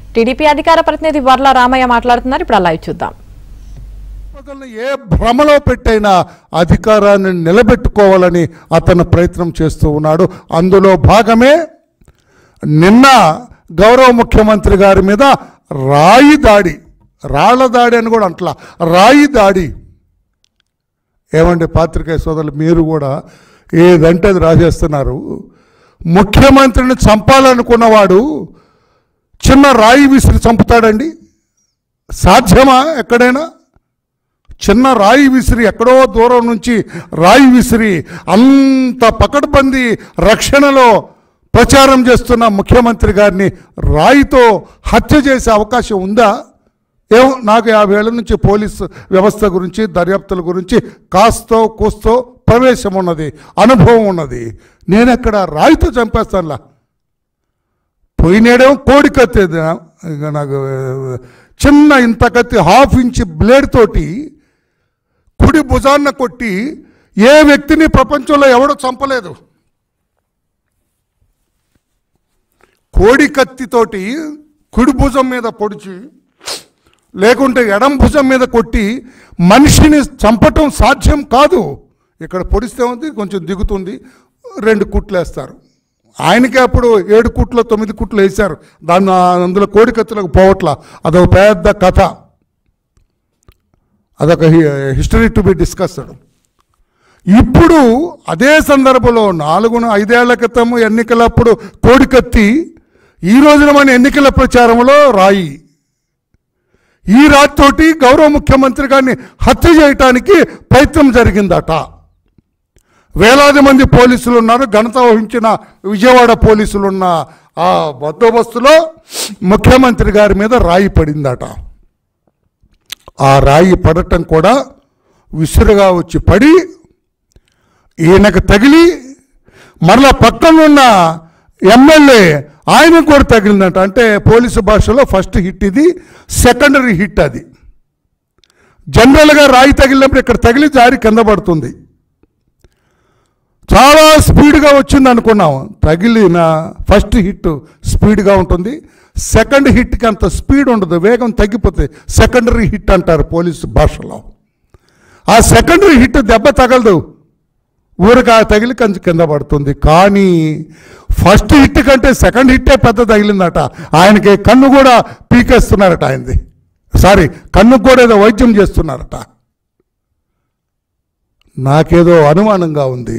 TDP అధికార ప్రతినిధి వర్ల రామయ్య మాట్లాడుతున్నారు ఇప్పుడు ఆ లైవ్ చూద్దాం ప్రజలను ఏ భ్రమలో పెట్టైనా అధికారాన్ని నిలబెట్టుకోవాలని అతను ప్రయత్నం చేస్తూ ఉన్నాడు అందులో భాగమే నిన్న గౌరవ ముఖ్యమంత్రి గారి మీద రాయి దాడి రాళ్ల దాడి అని కూడా అంటలా రాయి దాడి ఏమండి పాత్రికేయ సోదరులు మీరు కూడా ఏదంటే అది రాసేస్తున్నారు ముఖ్యమంత్రిని చంపాలనుకున్నవాడు చిన్న రాయి విసిరి చంపుతాడండి సాధ్యమా ఎక్కడైనా చిన్న రాయి విసిరి ఎక్కడో దూరం నుంచి రాయి విసిరి అంత పకడ్బందీ రక్షణలో ప్రచారం చేస్తున్న ముఖ్యమంత్రి గారిని రాయితో హత్య చేసే అవకాశం ఉందా ఏమో నాకు యాభై ఏళ్ళ నుంచి పోలీసు వ్యవస్థ గురించి దర్యాప్తుల గురించి కాస్తో కూస్తో ప్రవేశం ఉన్నది అనుభవం ఉన్నది నేను ఎక్కడ రాయితో చంపేస్తానులా పోయినేడేమో కోడి కత్తి అది. ఇక నాకు ఆ, చిన్న ఇంత కత్తి హాఫ్ ఇంచ్ బ్లేడ్ తోటి కుడి భుజాన్న కొట్టి ఏ వ్యక్తిని ప్రపంచంలో ఎవడో చంపలేదు కోడి కత్తితోటి కుడి భుజం మీద పొడిచి లేకుంటే ఎడం భుజం మీద కొట్టి మనిషిని చంపటం సాధ్యం కాదు ఇక్కడ పొడిస్తే ఉంది కొంచెం దిగుతుంది రెండు కుట్లు వేస్తారు ఆయనకి అప్పుడు ఏడు కుట్లు తొమ్మిది కుట్లు వేశారు దాన్ని అందులో కోడి కత్తులకు పోవట్ల అదొక పెద్ద కథ అదొక హిస్టరీ టు బి డిస్కస్డ్ ఇప్పుడు అదే సందర్భంలో నాలుగు ఐదేళ్ల క్రితం ఎన్నికలప్పుడు కోడికత్తి ఈ రోజున మన ఎన్నికల ప్రచారంలో రాయి ఈ రాతితోటి గౌరవ ముఖ్యమంత్రి గారిని హత్య చేయటానికి ప్రయత్నం జరిగిందట వేలాది మంది పోలీసులు ఉన్నారు ఘనత వహించిన విజయవాడ పోలీసులు ఉన్న ఆ బందోబస్తులో ముఖ్యమంత్రి గారి మీద రాయి పడిందట ఆ రాయి పడటం కూడా విసురుగా వచ్చి పడి ఈయనకు తగిలి మరలా పక్కన ఉన్న ఎమ్మెల్యే ఆయనకు కూడా తగిలిందంట అంటే పోలీసు భాషలో ఫస్ట్ హిట్ ఇది సెకండరీ హిట్ అది జనరల్గా రాయి తగిలినప్పుడు ఇక్కడ తగిలి జారి కింద పడుతుంది చాలా స్పీడ్గా వచ్చింది అనుకున్నాం తగిలిన ఫస్ట్ హిట్ స్పీడ్గా ఉంటుంది సెకండ్ హిట్కి అంత స్పీడ్ ఉండదు వేగం తగ్గిపోతుంది సెకండరీ హిట్ అంటారు పోలీసు భాషలో ఆ సెకండరీ హిట్ దెబ్బ తగలదు ఊరగా తగిలి కంచి కింద పడుతుంది కానీ ఫస్ట్ హిట్ కంటే సెకండ్ హిట్టే పెద్ద తగిలిందట ఆయనకి కన్ను కూడా పీకేస్తున్నారట ఆయనది సారీ కన్నుకు కూడా ఏదో వైద్యం చేస్తున్నారట నాకేదో అనుమానంగా ఉంది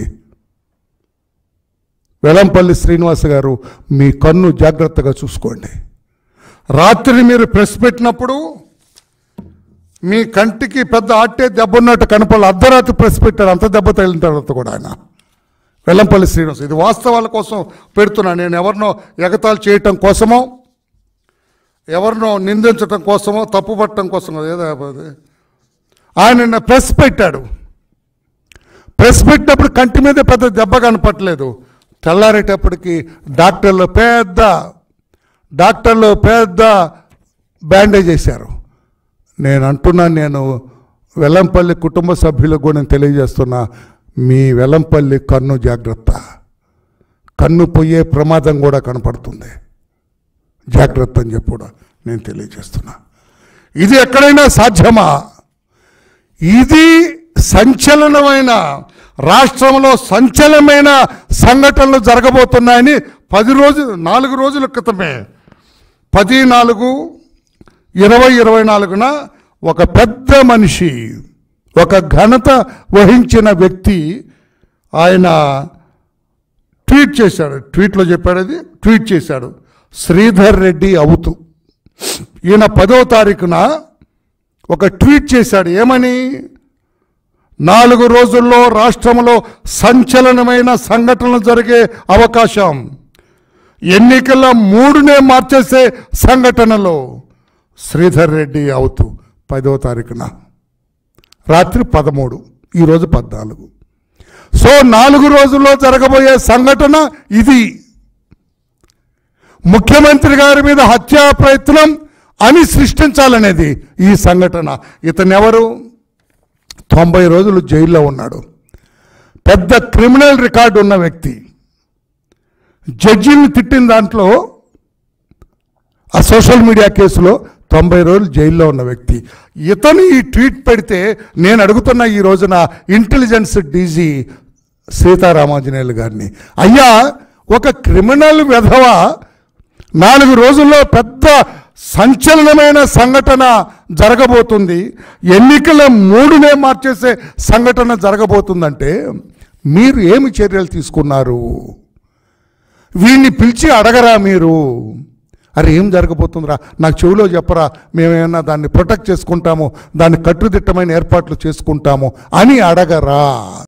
వెలంపల్లి శ్రీనివాస గారు మీ కన్ను జాగ్రత్తగా చూసుకోండి రాత్రి మీరు ప్రెస్ పెట్టినప్పుడు మీ కంటికి పెద్ద ఆట్టే దెబ్బ ఉన్నట్టు కనపడాలి అర్ధరాత్రి ప్రెస్ పెట్టారు అంత దెబ్బ తగిలిన తర్వాత కూడా ఆయన వెల్లంపల్లి శ్రీనివాస్ ఇది వాస్తవాల కోసం పెడుతున్నా నేను ఎవరినో ఎగతాలు చేయటం కోసమో ఎవరినో నిందించటం కోసమో తప్పుపట్టడం కోసం కాదు. ఏదో అది. ఆయన నిన్న ప్రెస్ పెట్టాడు ప్రెస్ పెట్టినప్పుడు కంటి మీద పెద్ద దెబ్బ కనపట్లేదు తెల్లారేటప్పటికి డాక్టర్లు పెద్ద డాక్టర్లు పెద్ద బ్యాండేజ్ వేశారు నేను అంటున్నాను నేను వెల్లంపల్లి కుటుంబ సభ్యులకు కూడా నేను తెలియజేస్తున్నా మీ వెల్లంపల్లి కన్ను జాగ్రత్త కన్ను పోయే ప్రమాదం కూడా కనపడుతుంది జాగ్రత్త అని చెప్పి కూడా నేను తెలియజేస్తున్నా ఇది ఎక్కడైనా సాధ్యమా ఇది సంచలనమైన రాష్ట్రంలో సంచలనమైన సంఘటనలు జరగబోతున్నాయని పది రోజులు నాలుగు రోజుల క్రితమే పది నాలుగు ఇరవై ఇరవై నాలుగున ఒక పెద్ద మనిషి ఒక ఘనత వహించిన వ్యక్తి ఆయన ట్వీట్ చేశాడు ట్వీట్లో చెప్పాడు అది ట్వీట్ చేశాడు శ్రీధర్ రెడ్డి అవుతూ ఈయన పదో తారీఖున ఒక ట్వీట్ చేశాడు ఏమని నాలుగు రోజుల్లో రాష్ట్రంలో సంచలనమైన సంఘటనలు జరిగే అవకాశం ఎన్నికల మూడునే మార్చేసే సంఘటనలో శ్రీధర్ రెడ్డి అవుతూ పదో తారీఖున రాత్రి పదమూడు ఈరోజు పద్నాలుగు సో నాలుగు రోజుల్లో జరగబోయే సంఘటన ఇది ముఖ్యమంత్రి గారి మీద హత్యా ప్రయత్నం అని సృష్టించాలనేది ఈ సంఘటన ఇతను ఎవరు తొంభై రోజులు జైల్లో ఉన్నాడు పెద్ద క్రిమినల్ రికార్డు ఉన్న వ్యక్తి జడ్జిని తిట్టిన దాంట్లో ఆ సోషల్ మీడియా కేసులో తొంభై రోజులు జైల్లో ఉన్న వ్యక్తి ఇతను ఈ ట్వీట్ పెడితే నేను అడుగుతున్న ఈ రోజున ఇంటెలిజెన్స్ డీజీ సీతారామాంజనేయులు గారిని అయ్యా ఒక క్రిమినల్ వెధవ నాలుగు రోజుల్లో పెద్ద సంచలనమైన సంఘటన జరగబోతుంది ఎన్నికల మూడునే మార్చేసే సంఘటన జరగబోతుందంటే మీరు ఏమి చర్యలు తీసుకున్నారు వీడిని పిలిచి అడగరా మీరు అరే ఏం జరగబోతుందిరా నాకు చెవిలో చెప్పరా మేమేమన్నా దాన్ని ప్రొటెక్ట్ చేసుకుంటాము దాన్ని కట్టుదిట్టమైన ఏర్పాట్లు చేసుకుంటాము అని అడగరా